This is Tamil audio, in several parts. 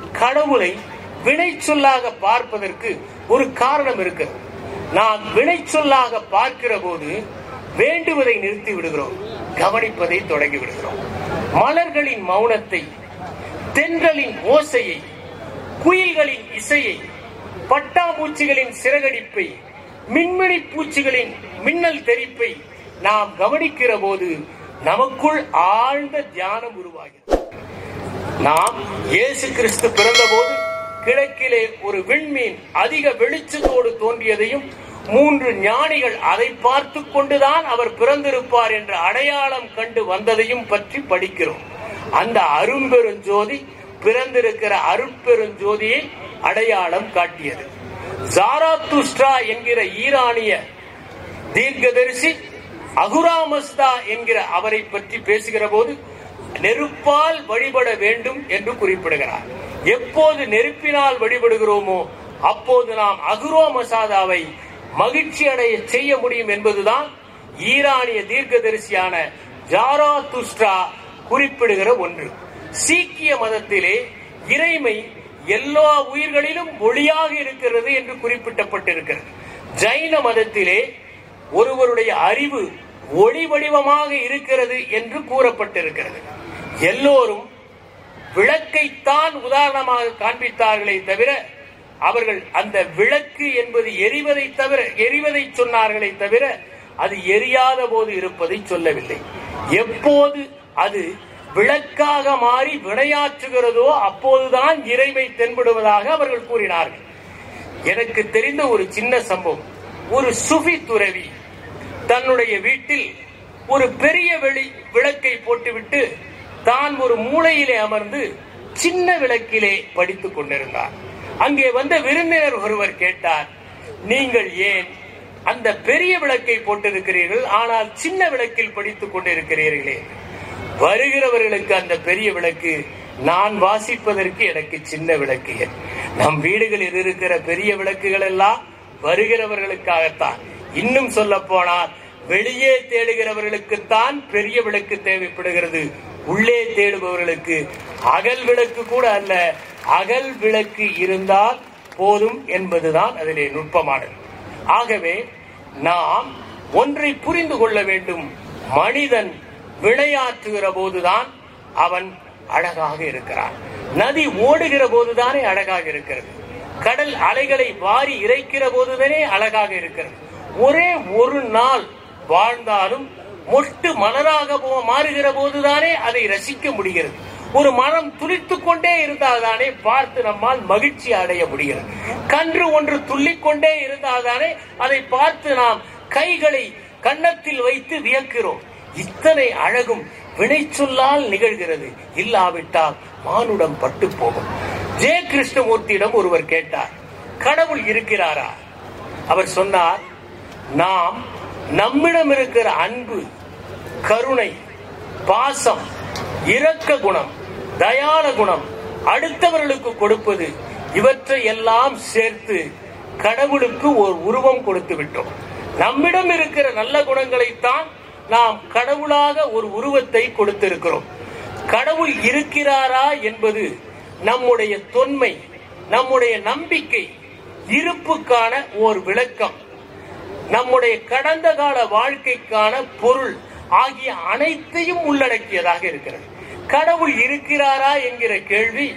கடவுளை வினை சொல்லாக பார்ப்பதற்கு ஒரு காரணம் இருக்கிறது நாம் வினை சொல்லாக பார்க்கிற போது வேண்டுவதை நிறுத்தி விடுகிறோம் கவனிப்பதை தொடங்கி விடுகிறோம் மலர்களின் மௌனத்தை தென்றலின் ஓசையை குயில்களின் இசையை பட்டாம்பூச்சிகளின் சிறகடிப்பை மின்மினி பூச்சிகளின் மின்னல் தெரிப்பை நாம் கவனிக்கிற போது நமக்குள் ஆழ்ந்த தியானம் உருவாகிறது நாம் இயேசு கிறிஸ்து பிறந்தபோது கிழக்கிலே ஒரு விண்மீன் அதிக வெளிச்சத்தோடு தோன்றியதையும் மூன்று ஞானிகள் அதை பார்த்து கொண்டுதான் அவர் பிறந்திருப்பார் என்ற அடையாளம் கண்டு வந்ததையும் பற்றி படிக்கிறோம் அந்த அரும்பெருஞ்சோதி பிறந்திருக்கிற அருட்பெருஞ்சோதியை அடையாளம் காட்டியது ஜாராத்துஸ்ட்ரா என்கிற ஈரானிய தீர்க்கதரிசி அகுராமஸ்தா என்கிற அவரை பற்றி பேசுகிற போது நெருப்பால் வழிபட வேண்டும் என்று குறிப்பிடுகிறார் எப்போது நெருப்பினால் வழிபடுகிறோமோ அப்போது நாம் அகுரோ மசாதாவை மகிழ்ச்சி அடைய செய்ய முடியும் என்பதுதான் ஈரானிய தீர்க்கதரிசியான ஜாரா துஸ்ட்ரா குறிப்பிடுகிற ஒன்று சீக்கிய மதத்திலே இறைமை எல்லா உயிர்களிலும் ஒளியாக இருக்கிறது என்று குறிப்பிட்டப்பட்டிருக்கிறது ஜைன மதத்திலே ஒருவருடைய அறிவு ஒளி வடிவமாக இருக்கிறது என்று கூறப்பட்டிருக்கிறது எல்லோரும் விளக்கைத்தான் உதாரணமாக காண்பித்தார்களே தவிர அவர்கள் அந்த விளக்கு என்பது எரிவதை தவிர எரிவதை சொன்னார்களே தவிர அது எரியாத போது இருப்பதை சொல்லவில்லை எப்போது அது விளக்காக மாறி வினையாற்றுகிறதோ அப்போதுதான் இறைமை தென்படுவதாக அவர்கள் கூறினார்கள் எனக்கு தெரிந்த ஒரு சின்ன சம்பவம் ஒரு சுஃபி துறவி தன்னுடைய வீட்டில் ஒரு பெரிய வெளி விளக்கை போட்டுவிட்டு தான் ஒரு மூலையிலே அமர்ந்து சின்ன விளக்கிலே படித்துக் கொண்டிருந்தார் அங்கே வந்த விருந்தினர் ஒருவர் கேட்டார் நீங்கள் ஏன் அந்த பெரிய விளக்கை போட்டிருக்கிறீர்கள் ஆனால் சின்ன விளக்கில் படித்துக் கொண்டிருக்கிறீர்களே வருகிறவர்களுக்கு அந்த பெரிய விளக்கு நான் வாசிப்பதற்கு எனக்கு சின்ன விளக்கு நம் வீடுகளில் இருக்கிற பெரிய விளக்குகள் எல்லாம் வருகிறவர்களுக்காகத்தான் இன்னும் சொல்ல போனால் வெளியே தேடுகிறவர்களுக்குத்தான் பெரிய விளக்கு தேவைப்படுகிறது உள்ளே தேடுபவர்களுக்கு அகல் விளக்கு கூட அல்ல அகல் விளக்கு இருந்தால் போதும் என்பதுதான் அதிலே நுட்பமானது ஆகவே நாம் ஒன்றை புரிந்து கொள்ள வேண்டும் மனிதன் விளையாற்றுகிற போதுதான் அவன் அழகாக இருக்கிறான் நதி ஓடுகிற போதுதானே அழகாக இருக்கிறது கடல் அலைகளை வாரி இறைக்கிற போதுதானே அழகாக இருக்கிறது ஒரே ஒரு நாள் வாழ்ந்தாலும் மொட்டு மலராக போ- மாறுகிற போதுதானே அதை ரசிக்க முடிகிறது ஒரு மரம் துளித்துக் கொண்டே இருந்தால்தானே பார்த்து நம்மால் மகிழ்ச்சி அடைய முடிகிறது கன்று ஒன்று துள்ளிக் கொண்டே இருந்தால்தானே அதை பார்த்து நாம் கைகளை கன்னத்தில் வைத்து வியக்கிறோம் இத்தனை அழகும் வினை சொல்லால் நிகழ்கிறது இல்லாவிட்டால் மானுடம் பட்டு போகும் ஜே கிருஷ்ணமூர்த்தியிடம் ஒருவர் கேட்டார் கடவுள் இருக்கிறாரா அவர் சொன்னார் நாம் நம்மிடம் இருக்கிற அன்பு கருணை பாசம் இரக்க குணம் தயால குணம் அடுத்தவர்களுக்கு கொடுப்பது இவற்றை எல்லாம் சேர்த்து கடவுளுக்கு ஒரு உருவம் கொடுத்து விட்டோம் நம்மிடம் இருக்கிற நல்ல குணங்களைத்தான் நாம் கடவுளாக ஒரு உருவத்தை கொடுத்திருக்கிறோம் கடவுள் இருக்கிறாரா என்பது நம்முடைய தொன்மை நம்முடைய நம்பிக்கை இருப்புக்கான ஓர் விளக்கம் நம்முடைய கடந்த கால வாழ்க்கைக்கான பொருள் ஆகிய அனைத்தையும் உள்ளடக்கியதாக இருக்கிறது கடவுள் இருக்கிறாரா என்கிற கேள்வி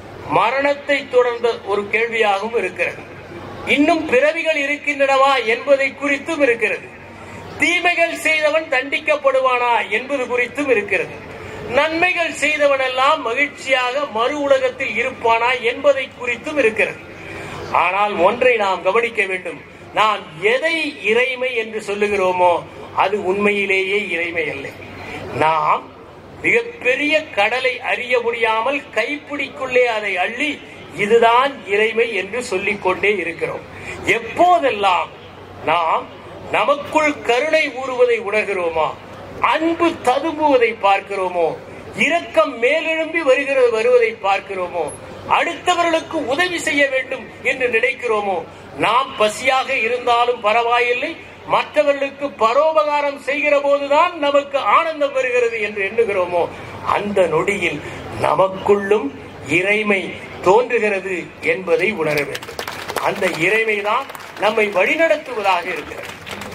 மரணத்தை தொடர்ந்த ஒரு கேள்வியாகவும் இருக்கிறது இன்னும் பிறவிகள் இருக்கின்றனவா என்பதை குறித்தும் இருக்கிறது தீமைகள் செய்தவன் தண்டிக்கப்படுவானா என்பது குறித்தும் இருக்கிறது நன்மைகள் செய்தவனெல்லாம் மகிழ்ச்சியாக மறு உலகத்தில் இருப்பானா என்பதை குறித்தும் இருக்கிறது ஆனால் ஒன்றை நாம் கவனிக்க வேண்டும் நாம் எதை இறைமை என்று சொல்லுகிறோமோ அது உண்மையிலேயே இறைமை அல்ல நாம் மிகப்பெரிய கடலை அறிய முடியாமல் கைப்பிடிக்குள்ளே அதை அள்ளி இதுதான் இறைமை என்று சொல்லிக் கொண்டே இருக்கிறோம் எப்போதெல்லாம் நாம் நமக்குள் கருணை ஊறுவதை உணர்கிறோமா அன்பு ததும்புவதை பார்க்கிறோமோ இரக்கம் மேலெழும்பி வருகிறது வருவதை பார்க்கிறோமோ அடுத்தவர்களுக்கு உதவி செய்ய வேண்டும் என்று நினைக்கிறோமோ நாம் பசியாக இருந்தாலும் பரவாயில்லை மற்றவர்களுக்கு பரோபகாரம் செய்கிற போதுதான் நமக்கு ஆனந்தம் வருகிறது என்று எண்ணுகிறோமோ அந்த நொடியில் நமக்குள்ளும் இறைமை தோன்றுகிறது என்பதை உணர வேண்டும் அந்த இறைமைதான் நம்மை வழிநடத்துவதாக இருக்கிறது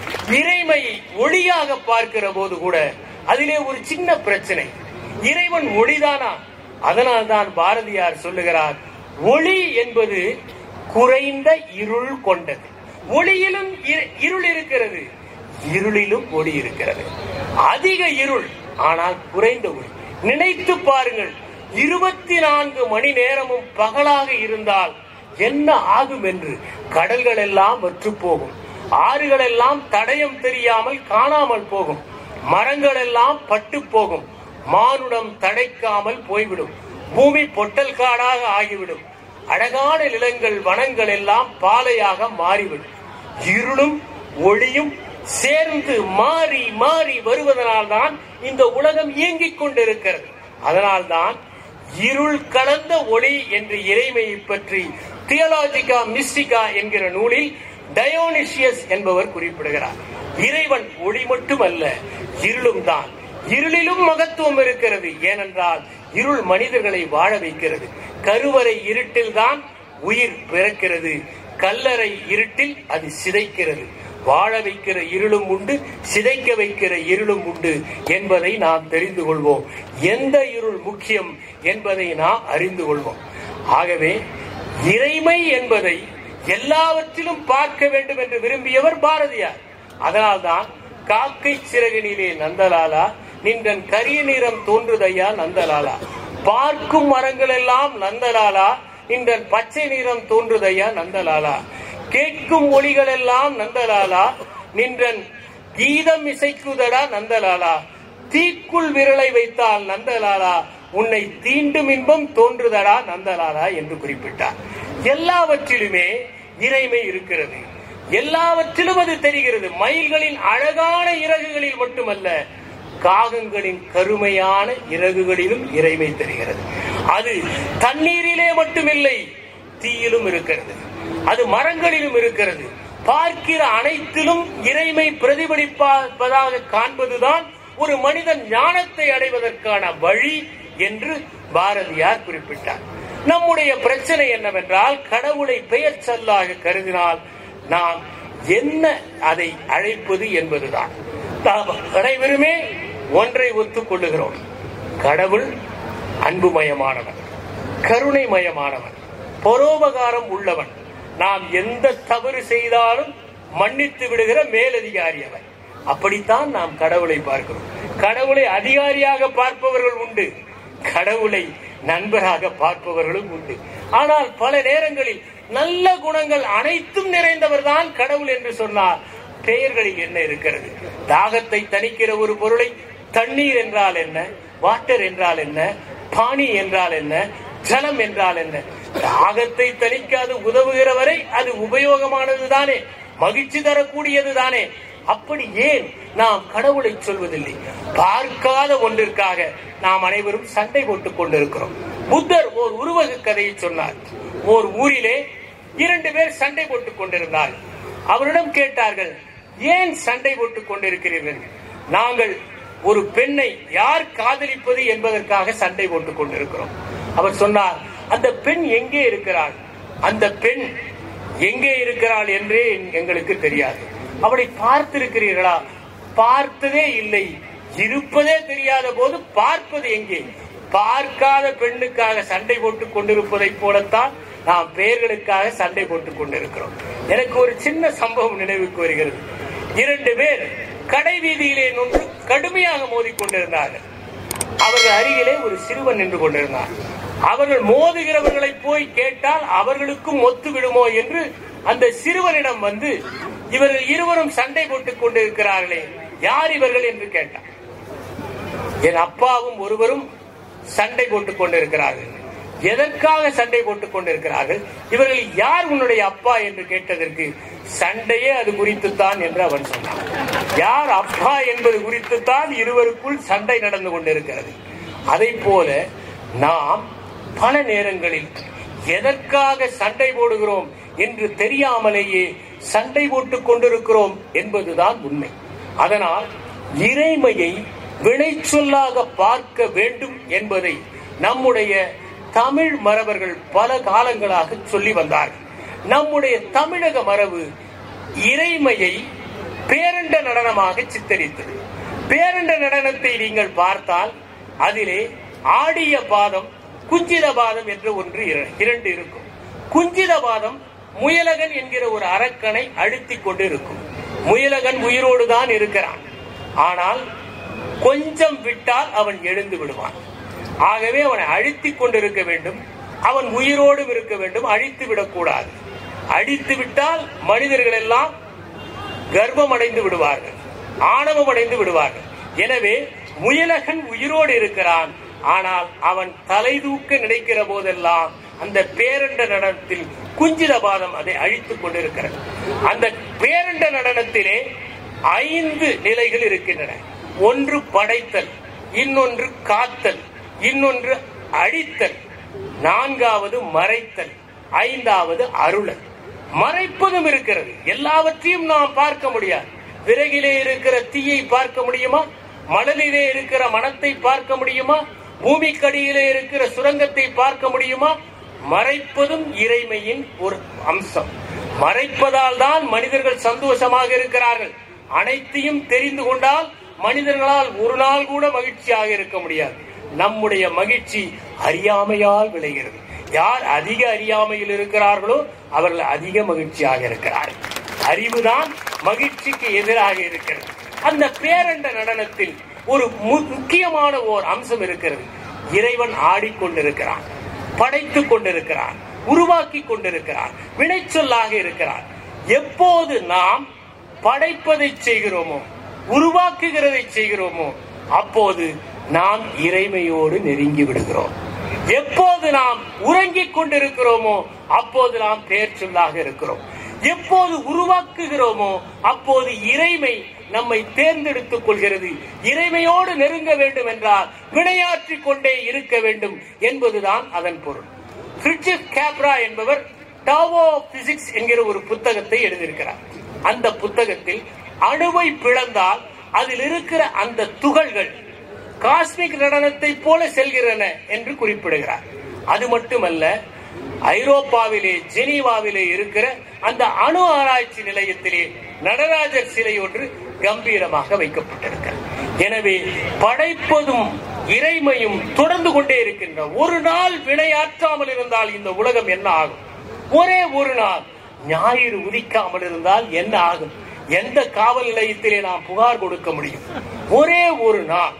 இறைமையை ஒளியாக பார்க்கிற போது கூட அதிலே ஒரு சின்ன பிரச்சனை இறைவன் ஒளிதானா அதனால்தான் பாரதியார் சொல்லுகிறார் ஒளி என்பது குறைந்த இருள் கொண்டது ஒளியிலும் இரு- இருள் இருக்கிறது இருளிலும் ஒளி இருக்கிறது அதிக இருள் ஆனால் குறைந்த ஒளி நினைத்து பாருங்கள் இருபத்தி நான்கு மணி நேரமும் பகலாக இருந்தால் என்ன ஆகும் என்று கடல்கள் எல்லாம் வற்று போகும் ஆறுகள் எல்லாம் தடயம் தெரியாமல் காணாமல் போகும் மரங்கள் எல்லாம் பட்டு போகும் மானுடம் தடைக்காமல் போய்விடும் பூமி பொட்டல் காடாக ஆகிவிடும் அழகான நிலங்கள் வனங்கள் எல்லாம் பாலையாக மாறிவிடும் இருளும் ஒளியும் சேர்ந்து மாறி மாறி வருவதனால்தான் இந்த உலகம் இயங்கிக் கொண்டிருக்கிறது அதனால்தான் இருள் கலந்த ஒளி என்ற இறைமையை பற்றி தியோலாஜிகா மிஸ்டிகா என்கிற நூலில் டயோனிசியஸ் என்பவர் குறிப்பிடுகிறார் இறைவன் ஒளி மட்டுமல்ல இருளும் தான் இருளிலும் மகத்துவம் இருக்கிறது ஏனென்றால் இருள் மனிதர்களை வாழ வைக்கிறது கருவறை இருட்டில் தான் உயிர் பிறக்கிறது கல்லறை இருட்டில் அது சிதைக்கிறது வாழ வைக்கிற இருளும் உண்டு சிதைக்க வைக்கிற இருளும் உண்டு என்பதை நாம் தெரிந்து கொள்வோம் எந்த இருள் முக்கியம் என்பதை நாம் அறிந்து கொள்வோம் ஆகவே இறைமை என்பதை எல்லாவற்றிலும் பார்க்க வேண்டும் என்று விரும்பியவர் பாரதியார் அதனால்தான் காக்கை சிறகினிலே நந்தலாலா நின்றன் கரிய நிறம் தோன்றுதையா நந்தலாலா பார்க்கும் மரங்கள் எல்லாம் நந்தலாலா நின்றன் பச்சை நிறம் தோன்றுதையா நந்தலாலா கேட்கும் ஒளிகள் எல்லாம் நந்தலாலா நின்றன் கீதம் இசைக்குதடா நந்தலாலா தீக்குள் விரலை வைத்தால் நந்தலாலா உன்னை தீண்டும் இன்பம் தோன்றுதடா நந்தலாலா என்று குறிப்பிட்டார் எல்லாவற்றிலுமே இறைமை இருக்கிறது எல்லாவற்றிலும் அது தெரிகிறது மயில்களின் அழகான இறகுகளில் மட்டுமல்ல காகங்களின் கருமையான இறகுகளிலும் இறைமை தெரிகிறது அது தண்ணீரிலே மட்டுமில்லை தீயிலும் இருக்கிறது அது மரங்களிலும் இருக்கிறது பார்க்கிற அனைத்திலும் இறைமை பிரதிபலிப்பதாக காண்பதுதான் ஒரு மனிதன் ஞானத்தை அடைவதற்கான வழி என்று பாரதியார் குறிப்பிட்டார் நம்முடைய பிரச்சனை என்னவென்றால் கடவுளை பெயர் சொல்லாக கருதினால் நாம் என்ன அதை அழைப்பது என்பதுதான் நாம் அனைவருமே ஒன்றை ஒத்துக்கொள்ளுகிறோம் கடவுள் அன்புமயமானவன் கருணைமயமானவன் பரோபகாரம் உள்ளவன் நாம் எந்த தவறு செய்தாலும் மன்னித்து விடுகிற மேலதிகாரி அவன் அப்படித்தான் நாம் கடவுளை பார்க்கிறோம் கடவுளை அதிகாரியாக பார்ப்பவர்கள் உண்டு கடவுளை நண்பராக பார்ப்பவர்களும் உண்டு ஆனால் பல நேரங்களில் நல்ல குணங்கள் அனைத்தும் நிறைந்தவர் தான் கடவுள் என்று சொன்னார் பெயர்களில் என்ன இருக்கிறது தாகத்தை தணிக்கிற ஒரு பொருளை தண்ணீர் என்றால் என்ன வாட்டர் என்றால் என்ன பானி என்றால் என்ன ஜலம் என்றால் என்ன தாகத்தை தணிக்காது உதவுகிறவரை அது உபயோகமானது தானே மகிழ்ச்சி தரக்கூடியது தானே அப்படி ஏன் நாம் கடவுளை சொல்வதில்லை பார்க்காத ஒன்றிற்காக நாம் அனைவரும் சண்டை போட்டுக் கொண்டிருக்கிறோம் புத்தர் ஓர் உருவக கதையை சொன்னார் ஓர் ஊரிலே இரண்டு பேர் சண்டை போட்டுக் கொண்டிருந்தார்கள் அவரிடம் கேட்டார்கள் ஏன் சண்டை போட்டுக் கொண்டிருக்கிறீர்கள் நாங்கள் ஒரு பெண்ணை யார் காதலிப்பது என்பதற்காக சண்டை போட்டுக் கொண்டிருக்கிறோம் அவர் சொன்னார் அந்த பெண் எங்கே இருக்கிறாள் அந்த பெண் எங்கே இருக்கிறாள் என்றே எங்களுக்கு தெரியாது அவளை பார்த்திருக்கிறீர்களா பார்த்ததே இல்லை இருப்பதே தெரியாத போது பார்ப்பது எங்கே பார்க்காத பெண்ணுக்காக சண்டை போட்டுக் கொண்டிருப்பதைப் போலத்தான் நாம் பெயர்களுக்காக சண்டை போட்டுக் கொண்டிருக்கிறோம் எனக்கு ஒரு சின்ன சம்பவம் நினைவுக்கு வருகிறது இரண்டு பேர் கடை வீதியிலே நின்று கடுமையாக மோதிக்கொண்டிருந்தார்கள் அவர்கள் அருகிலே ஒரு சிறுவன் நின்று கொண்டிருந்தார் அவர்கள் மோதுகிறவர்களை போய் கேட்டால் அவர்களுக்கும் ஒத்து விடுமோ என்று அந்த சிறுவனிடம் வந்து இவர்கள் இருவரும் சண்டை போட்டுக் கொண்டிருக்கிறார்களே யார் இவர்கள் என்று கேட்டார் என் அப்பாவும் ஒருவரும் சண்டை போட்டுக் கொண்டிருக்கிறார்கள் எதற்காக சண்டை போட்டுக் கொண்டிருக்கிறார்கள் இவர்கள் யார் உன்னுடைய அப்பா என்று கேட்டதற்கு சண்டையே அது குறித்துத்தான் என்று அவன் சொன்னான் யார் அப்பா என்பது குறித்துத்தான் இருவருக்குள் சண்டை நடந்து கொண்டிருக்கிறது அதை போல நாம் பல நேரங்களில் எதற்காக சண்டை போடுகிறோம் என்று தெரியாமலேயே சண்டை போட்டுக் கொண்டிருக்கிறோம் என்பதுதான் உண்மை அதனால் இறைமையை வினைச்சொல்லாக பார்க்க வேண்டும் என்பதை நம்முடைய தமிழ் மரபர்கள் பல காலங்களாக சொல்லி வந்தார்கள் நம்முடைய தமிழக மரபு இறைமையை பேரண்ட நடனமாக சித்தரித்தது பேரண்ட நடனத்தை நீங்கள் பார்த்தால் அதிலே ஆடிய பாதம் குஞ்சித பாதம் என்று ஒன்று இர- இரண்டு இருக்கும் குஞ்சித பாதம் முயலகன் என்கிற ஒரு அரக்கனை அழுத்திக் கொண்டு இருக்கும் முயலகன் உயிரோடு தான் இருக்கிறான் ஆனால் கொஞ்சம் விட்டால் அவன் எழுந்து விடுவான் ஆகவே அவனை அழித்துக் கொண்டிருக்க வேண்டும் அவன் உயிரோடும் இருக்க வேண்டும் அழித்து விடக்கூடாது அழித்து விட்டால் மனிதர்கள் எல்லாம் கர்ப்பம் அடைந்து விடுவார்கள் ஆணவம் அடைந்து விடுவார்கள் எனவே முயலகன் உயிரோடு இருக்கிறான் ஆனால் அவன் தலை தூக்க நினைக்கிற போதெல்லாம் அந்த பேரண்ட நடனத்தில் குஞ்சித பாதம் அதை அழித்துக் கொண்டிருக்கிறது அந்த பேரண்ட நடனத்திலே ஐந்து நிலைகள் இருக்கின்றன ஒன்று படைத்தல் இன்னொன்று காத்தல் இன்னொன்று அழித்தல் நான்காவது மறைத்தல் ஐந்தாவது அருளல் மறைப்பதும் இருக்கிறது எல்லாவற்றையும் நாம் பார்க்க முடியாது விறகிலே இருக்கிற தீயை பார்க்க முடியுமா மணலிலே இருக்கிற மனத்தை பார்க்க முடியுமா பூமிக்கடியிலே இருக்கிற சுரங்கத்தை பார்க்க முடியுமா மறைப்பதும் இறைமையின் ஒரு அம்சம் மறைப்பதால் தான் மனிதர்கள் சந்தோஷமாக இருக்கிறார்கள் அனைத்தையும் தெரிந்து கொண்டால் மனிதர்களால் ஒரு நாள் கூட மகிழ்ச்சியாக இருக்க முடியாது நம்முடைய மகிழ்ச்சி அறியாமையால் விளைகிறது யார் அதிக அறியாமையில் இருக்கிறார்களோ அவர்கள் அதிக மகிழ்ச்சியாக இருக்கிறார்கள் அறிவுதான் மகிழ்ச்சிக்கு எதிராக இருக்கிறது அந்த பேரண்ட நடனத்தில் ஒரு மு- முக்கியமான ஓர் அம்சம் இருக்கிறது இறைவன் ஆடிக்கொண்டிருக்கிறான் படைத்துக் கொண்டிருக்கிறான் உருவாக்கி கொண்டிருக்கிறான் வினைச்சொல்லாக இருக்கிறான் எப்போது நாம் படைப்பதை செய்கிறோமோ உருவாக்குகிறதை செய்கிறோமோ அப்போது நாம் இறைமையோடு நெருங்கி விடுகிறோம் எப்போது நாம் உறங்கிக் கொண்டிருக்கிறோமோ அப்போது நாம் பெயர் சொல்லாக இருக்கிறோம் எப்போது உருவாக்குகிறோமோ அப்போது இறைமை நம்மை தேர்ந்தெடுத்துக் கொள்கிறது இறைமையோடு நெருங்க வேண்டும் என்றால் வினையாற்றிக் கொண்டே இருக்க வேண்டும் என்பதுதான் அதன் பொருள் பிரிட்ஜிப் கேப்ரா என்பவர் டாவோ பிசிக்ஸ் என்கிற ஒரு புத்தகத்தை எழுதியிருக்கிறார் அந்த புத்தகத்தில் அணுவை பிளந்தால் அதில் இருக்கிற அந்த துகள்கள் காஸ்மிக் நடனத்தை போல செல்கிறன என்று குறிப்பிடுகிறார் அது மட்டுமல்ல ஐரோப்பாவிலே ஜெனீவாவிலே இருக்கிற அந்த அணு ஆராய்ச்சி நிலையத்திலே நடராஜர் சிலை ஒன்று கம்பீரமாக வைக்கப்பட்டிருக்கிறது எனவே படைப்பதும் இறைமையும் தொடர்ந்து கொண்டே இருக்கின்ற ஒரு நாள் வினையாற்றாமல் இருந்தால் இந்த உலகம் என்ன ஆகும் ஒரே ஒரு நாள் ஞாயிறு உதிக்காமல் இருந்தால் என்ன ஆகும் எந்த காவல் நிலையத்திலே நாம் புகார் கொடுக்க முடியும் ஒரே ஒரு நாள்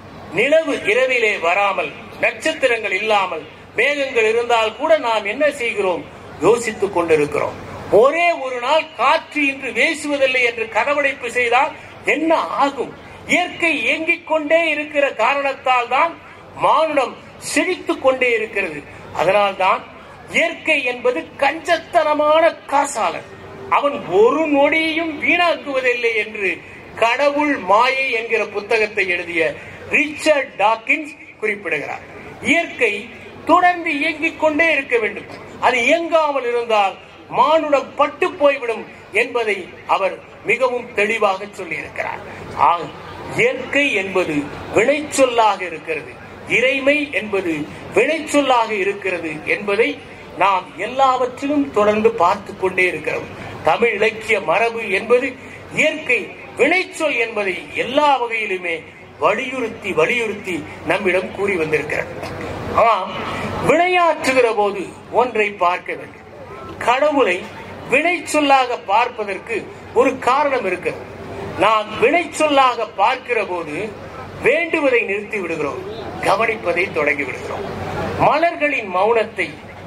நிலவு இரவிலே வராமல் நட்சத்திரங்கள் இல்லாமல் மேகங்கள் இருந்தால் கூட நாம் என்ன செய்கிறோம் யோசித்துக் கொண்டிருக்கிறோம் ஒரே ஒரு நாள் காற்று இன்று வீசுவதில்லை என்று கதவடைப்பு செய்தால் என்ன ஆகும் இயற்கை இயங்கிக் கொண்டே இருக்கிற காரணத்தால் தான் மானுடம் செழித்துக் கொண்டே இருக்கிறது அதனால்தான் இயற்கை என்பது கஞ்சத்தனமான காசாளன் அவன் ஒரு நொடியையும் வீணாக்குவதில்லை என்று கடவுள் மாயை என்கிற புத்தகத்தை எழுதிய ரிச்சர்ட் டாக்கின்ஸ் குறிப்பிடுகிறார் இயற்கை தொடர்ந்து இயங்கிக் கொண்டே இருக்க வேண்டும் அது இயங்காமல் இருந்தால் மானுடம் பட்டு போய்விடும் என்பதை அவர் மிகவும் தெளிவாக சொல்லியிருக்கிறார் ஆக இயற்கை என்பது வினைச்சொல்லாக இருக்கிறது இறைமை என்பது வினைச்சொல்லாக இருக்கிறது என்பதை நாம் எல்லாவற்றிலும் தொடர்ந்து பார்த்து கொண்டே இருக்கிறோம் தமிழ் இலக்கிய மரபு என்பது இயற்கை வினைச்சொல் என்பதை எல்லா வகையிலுமே வலியுறுத்தி வலியுறுத்தி நம்மிடம் கூறி வந்திருக்கிறது ஆம் வினையாற்றுகிற போது ஒன்றை பார்க்க வேண்டும் கடவுளை வினைச்சொல்லாக பார்ப்பதற்கு ஒரு காரணம் இருக்கிறது நாம் வினைச்சொல்லாக பார்க்கிற போது வேண்டுவதை நிறுத்தி விடுகிறோம் கவனிப்பதை தொடங்கி விடுகிறோம் மலர்களின் மௌனத்தை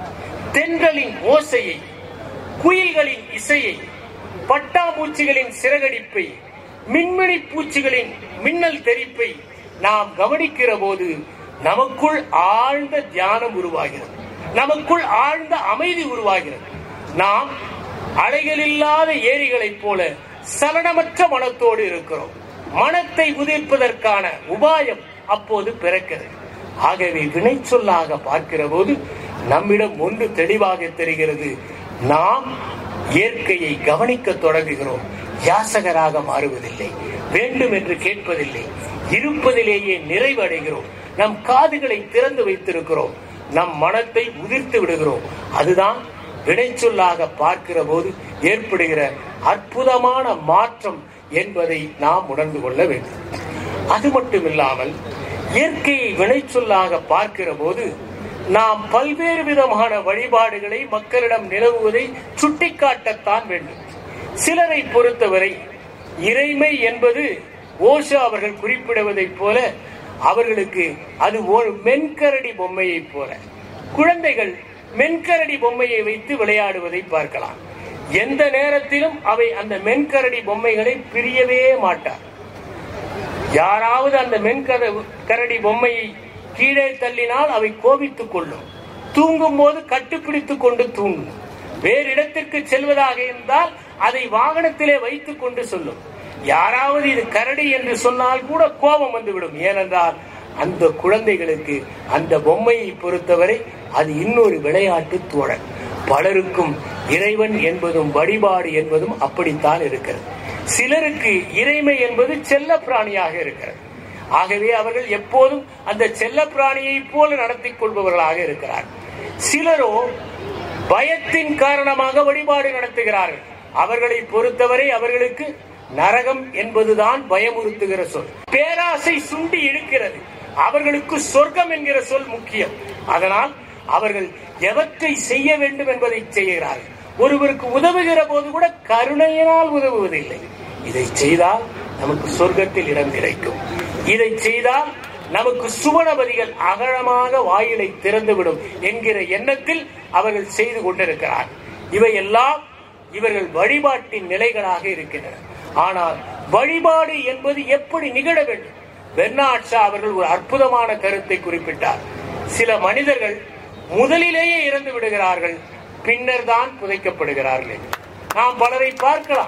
தென்றலின் ஓசையை குயில்களின் இசையை பட்டாம்பூச்சிகளின் சிறகடிப்பை மின்மினி பூச்சிகளின் மின்னல் தெரிப்பை நாம் கவனிக்கிற போது நமக்குள் ஆழ்ந்த தியானம் உருவாகிறது நமக்குள் ஆழ்ந்த அமைதி உருவாகிறது நாம் அலைகள் இல்லாத ஏரிகளைப் போல சலனமற்ற மனத்தோடு இருக்கிறோம் மனத்தை உதிர்ப்பதற்கான உபாயம் அப்போது பிறக்கிறது ஆகவே வினைச்சொல்லாக பார்க்கிற போது நம்மிடம் ஒன்று தெளிவாக தெரிகிறது நாம் இயற்கையை கவனிக்க தொடங்குகிறோம் யாசகராக மாறுவதில்லை வேண்டும் என்று கேட்பதில்லை இருப்பதிலேயே நிறைவடைகிறோம் நம் காதுகளை திறந்து வைத்திருக்கிறோம் நம் மனத்தை உதிர்த்து விடுகிறோம் அதுதான் வினைச்சொல்லாக பார்க்கிற போது ஏற்படுகிற அற்புதமான மாற்றம் என்பதை நாம் உணர்ந்து கொள்ள வேண்டும் அது மட்டுமில்லாமல் இயற்கையை வினைச்சொல்லாக பார்க்கிற போது நாம் பல்வேறு விதமான வழிபாடுகளை மக்களிடம் நிலவுவதை சுட்டிக்காட்டத்தான் வேண்டும் சிலரை பொறுத்தவரை இறைமை என்பது ஓஷோ அவர்கள் குறிப்பிடுவதைப் போல அவர்களுக்கு அது ஒரு மென்கரடி பொம்மையைப் போல குழந்தைகள் மென்கரடி பொம்மையை வைத்து விளையாடுவதை பார்க்கலாம் எந்த நேரத்திலும் அவை அந்த மென்கரடி பொம்மைகளை பிரியவே மாட்டார் யாராவது அந்த மென்கர கரடி பொம்மையை கீழே தள்ளினால் அவை கோபித்துக் கொள்ளும் தூங்கும் போது கட்டுப்பிடித்துக் கொண்டு தூங்கும் வேறு இடத்திற்கு செல்வதாக இருந்தால் அதை வாகனத்திலே வைத்துக் கொண்டு சொல்லும் யாராவது இது கரடி என்று சொன்னால் கூட கோபம் வந்துவிடும் ஏனென்றால் அந்த குழந்தைகளுக்கு அந்த பொம்மையை பொறுத்தவரை அது இன்னொரு விளையாட்டு தோழன் பலருக்கும் இறைவன் என்பதும் வழிபாடு என்பதும் அப்படித்தான் இருக்கிறது சிலருக்கு இறைமை என்பது செல்ல பிராணியாக இருக்கிறது ஆகவே அவர்கள் எப்போதும் அந்த செல்ல பிராணியை போல நடத்தி கொள்பவர்களாக இருக்கிறார் சிலரோ பயத்தின் காரணமாக வழிபாடு நடத்துகிறார்கள் அவர்களை பொறுத்தவரை அவர்களுக்கு நரகம் என்பதுதான் பயமுறுத்துகிற சொல் பேராசை சுண்டி இழுக்கிறது அவர்களுக்கு சொர்க்கம் என்கிற சொல் முக்கியம் அதனால் அவர்கள் எவற்றை செய்ய வேண்டும் என்பதை செய்கிறார்கள் ஒருவருக்கு உதவுகிற போது கூட கருணையினால் உதவுவதில்லை இதை செய்தால் நமக்கு சொர்க்கத்தில் இடம் கிடைக்கும் இதை செய்தால் நமக்கு சுவனபதிகள் அகலமாக வாயிலை திறந்துவிடும் என்கிற எண்ணத்தில் அவர்கள் செய்து கொண்டிருக்கிறார் இவையெல்லாம் இவர்கள் வழிபாட்டின் நிலைகளாக இருக்கின்றன ஆனால் வழிபாடு என்பது எப்படி நிகழ வேண்டும் பெர்னாட் ஷா அவர்கள் ஒரு அற்புதமான கருத்தை குறிப்பிட்டார் சில மனிதர்கள் முதலிலேயே இறந்து விடுகிறார்கள் பின்னர் தான் புதைக்கப்படுகிறார்கள் நாம் பலரை பார்க்கலாம்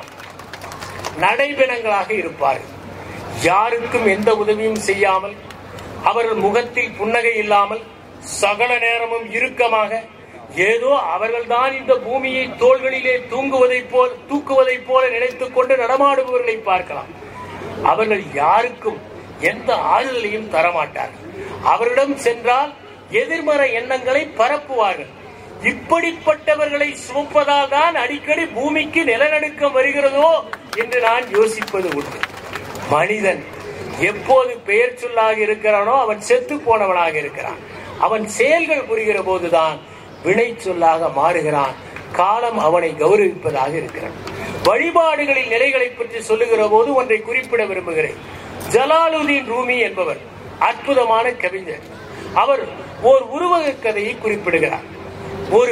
நடைபெணங்களாக இருப்பார்கள் யாருக்கும் எந்த உதவியும் செய்யாமல் அவர்கள் முகத்தில் புன்னகை இல்லாமல் சகல நேரமும் இறுக்கமாக ஏதோ அவர்கள்தான் இந்த பூமியை தோள்களிலே தூங்குவதைப் போல் தூக்குவதைப் போல நினைத்துக் கொண்டு நடமாடுபவர்களை பார்க்கலாம் அவர்கள் யாருக்கும் எந்த ஆறுதலையும் தரமாட்டார்கள் அவரிடம் சென்றால் எதிர்மறை எண்ணங்களை பரப்புவார்கள் இப்படிப்பட்டவர்களை சுமப்பதால் தான் அடிக்கடி பூமிக்கு நிலநடுக்கம் வருகிறதோ என்று நான் யோசிப்பது உண்டு மனிதன் எப்போது பெயர் சொல்லாக இருக்கிறானோ அவன் செத்து போனவனாக இருக்கிறான் அவன் செயல்கள் புரிகிற போதுதான் வினை சொல்லாக மாறுகிறான் காலம் அவனை கௌரவிப்பதாக இருக்கிறான் வழிபாடுகளின் நிலைகளை பற்றி சொல்லுகிற போது ஒன்றை குறிப்பிட விரும்புகிறேன் ஜலாலுதீன் ரூமி என்பவர் அற்புதமான கவிஞர் அவர் ஓர் உருவக கதையை குறிப்பிடுகிறார் ஒரு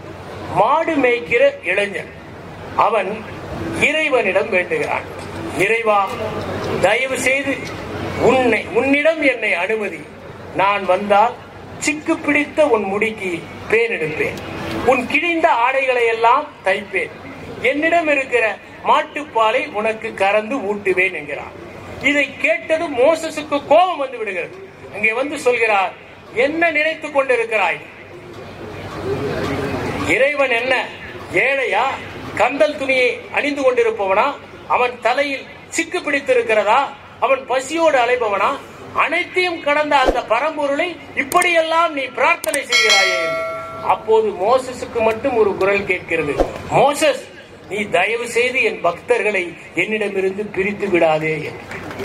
மாடு மேய்க்கிற இளைஞன் அவன் இறைவனிடம் வேண்டுகிறான் இறைவா தயவு செய்து உன்னை உன்னிடம் என்னை அனுமதி நான் வந்தால் சிக்கு பிடித்த உன் முடிக்கு பேன் எடுப்பேன் உன் கிழிந்த ஆடைகளை எல்லாம் தைப்பேன் என்னிடம் இருக்கிற மாட்டுப்பாலை உனக்கு கறந்து ஊட்டுவேன் என்கிறான் இதை கேட்டதும் மோசஸுக்கு கோபம் வந்து விடுகிறது அங்கே வந்து சொல்கிறார் என்ன நினைத்துக் கொண்டிருக்கிறாய் இறைவன் என்ன ஏழையா கந்தல் துணியை அணிந்து கொண்டிருப்பவனா அவன் தலையில் சிக்கு பிடித்திருக்கிறதா அவன் பசியோடு அலைபவனா அனைத்தையும் கடந்த அந்த பரம்பொருளை இப்படியெல்லாம் நீ பிரார்த்தனை செய்கிறாயே என்று அப்போது மோசஸுக்கு மட்டும் ஒரு குரல் கேட்கிறது மோசஸ் நீ தயவு செய்து என் பக்தர்களை என்னிடமிருந்து பிரித்து விடாதே என்று